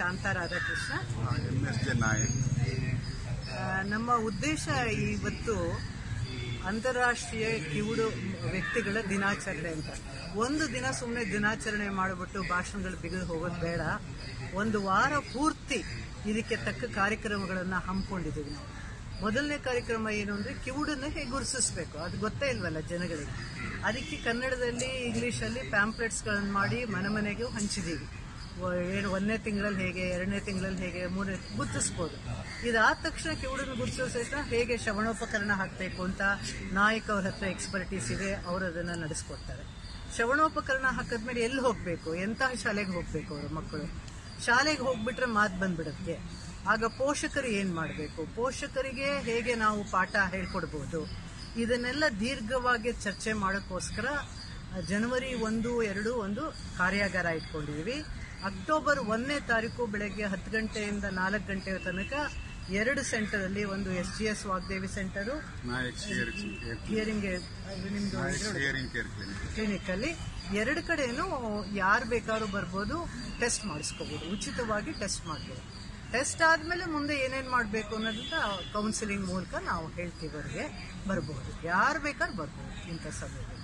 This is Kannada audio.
Shanta Radhakrishna M S J Nayak ಆ, ನಮ್ಮ ಉದ್ದೇಶ ಇವತ್ತು ಅಂತಾರಾಷ್ಟ್ರೀಯ ಕಿವುಡು ವ್ಯಕ್ತಿಗಳ ದಿನಾಚರಣೆ ಅಂತ ಒಂದು ದಿನ ಸುಮ್ಮನೆ ದಿನಾಚರಣೆ ಮಾಡಿಬಿಟ್ಟು ಭಾಷಣಗಳು ಬಿಗಿದು ಹೋಗೋದು ಬೇಡ ಒಂದು ವಾರ ಪೂರ್ತಿ ಇದಕ್ಕೆ ತಕ್ಕ ಕಾರ್ಯಕ್ರಮಗಳನ್ನು ಹಮ್ಮಿಕೊಂಡಿದ್ದೀವಿ ನಾವು ಮೊದಲನೇ ಕಾರ್ಯಕ್ರಮ ಏನು ಅಂದರೆ ಕಿವುಡನ್ನು ಹೇಗೆ ಗುರುತಿಸ್ಬೇಕು ಅದು ಗೊತ್ತೇ ಇಲ್ವಲ್ಲ ಜನಗಳಿಗೆ ಅದಕ್ಕೆ ಕನ್ನಡದಲ್ಲಿ ಇಂಗ್ಲೀಷಲ್ಲಿ ಪ್ಯಾಂಪ್ಲೆಟ್ಸ್ಗಳನ್ನು ಮಾಡಿ ಮನೆ ಮನೆಗೂ ಹಂಚಿದ್ದೀವಿ ವ- ಏನು ಒಂದನೇ ತಿಂಗಳಲ್ಲಿ ಹೇಗೆ ಎರಡನೇ ತಿಂಗಳಲ್ಲಿ ಹೇಗೆ ಮೂರನೇ ಗುರುತಿಸ್ಬೋದು ಇದಾದ ತಕ್ಷಣ ಕಿವುಡನ್ನು ಗುರುತಿಸೋ ಸಹಿತ ಹೇಗೆ ಶ್ರವಣೋಪಕರಣ ಹಾಕಬೇಕು ಅಂತ ನಾಯಕ್ ಅವ್ರ ಹತ್ರ ಎಕ್ಸ್ಪರ್ಟೀಸ್ ಇದೆ ಅವರು ಅದನ್ನು ನಡೆಸ್ಕೊಡ್ತಾರೆ ಶ್ರವಣೋಪಕರಣ ಹಾಕಿದ್ಮೇಲೆ ಎಲ್ಲಿ ಹೋಗಬೇಕು ಎಂತಹ ಶಾಲೆಗೆ ಹೋಗಬೇಕು ಅವರು ಮಕ್ಕಳು ಶಾಲೆಗೆ ಹೋಗ್ಬಿಟ್ರೆ ಮಾತು ಬಂದ್ಬಿಡುತ್ತೆ ಆಗ ಪೋಷಕರು ಏನು ಮಾಡಬೇಕು ಪೋಷಕರಿಗೆ ಹೇಗೆ ನಾವು ಪಾಠ ಹೇಳ್ಕೊಡ್ಬೋದು ಇದನ್ನೆಲ್ಲ ದೀರ್ಘವಾಗಿ ಚರ್ಚೆ ಮಾಡೋಕ್ಕೋಸ್ಕರ ಜನವರಿ ಒಂದು ಎರಡು ಒಂದು ಕಾರ್ಯಾಗಾರ ಇಟ್ಕೊಂಡಿದ್ದೀವಿ ಅಕ್ಟೋಬರ್ ಒಂದನೇ ತಾರೀಕು ಬೆಳಗ್ಗೆ ಹತ್ತು ಗಂಟೆಯಿಂದ ನಾಲ್ಕು ಗಂಟೆಯ ತನಕ ಎರಡು ಸೆಂಟರಲ್ಲಿ ಒಂದು S G S Vagdevi centre Nayak ಶಿಯರ್ ಹಿಯರಿಂಗ್ ನಿಮ್ದು ನಾಯಕ್ ಶಿಯರಿಂಗ್ ಕೇರ್ ಕ್ಲಿನಿಕ್ ಕ್ಲಿನಿಕಲ್ಲಿ ಎರಡು ಕಡೆನೂ ಯಾರು ಬೇಕಾದ್ರೂ ಬರ್ಬೋದು ಟೆಸ್ಟ್ ಮಾಡಿಸ್ಕೋಬೋದು ಉಚಿತವಾಗಿ ಟೆಸ್ಟ್ ಮಾಡ್ಬೋದು ಟೆಸ್ಟ್ ಆದಮೇಲೆ ಮುಂದೆ ಏನೇನು ಮಾಡಬೇಕು ಅನ್ನೋದನ್ನ ಕೌನ್ಸಿಲಿಂಗ್ ಮೂಲಕ ನಾವು ಹೇಳ್ತೀವಿ ಅವ್ರಿಗೆ ಬರ್ಬೋದು ಯಾರು ಬೇಕಾದ್ರೂ ಬರ್ಬೋದು ಇಂಥ ಸಮಯದಲ್ಲಿ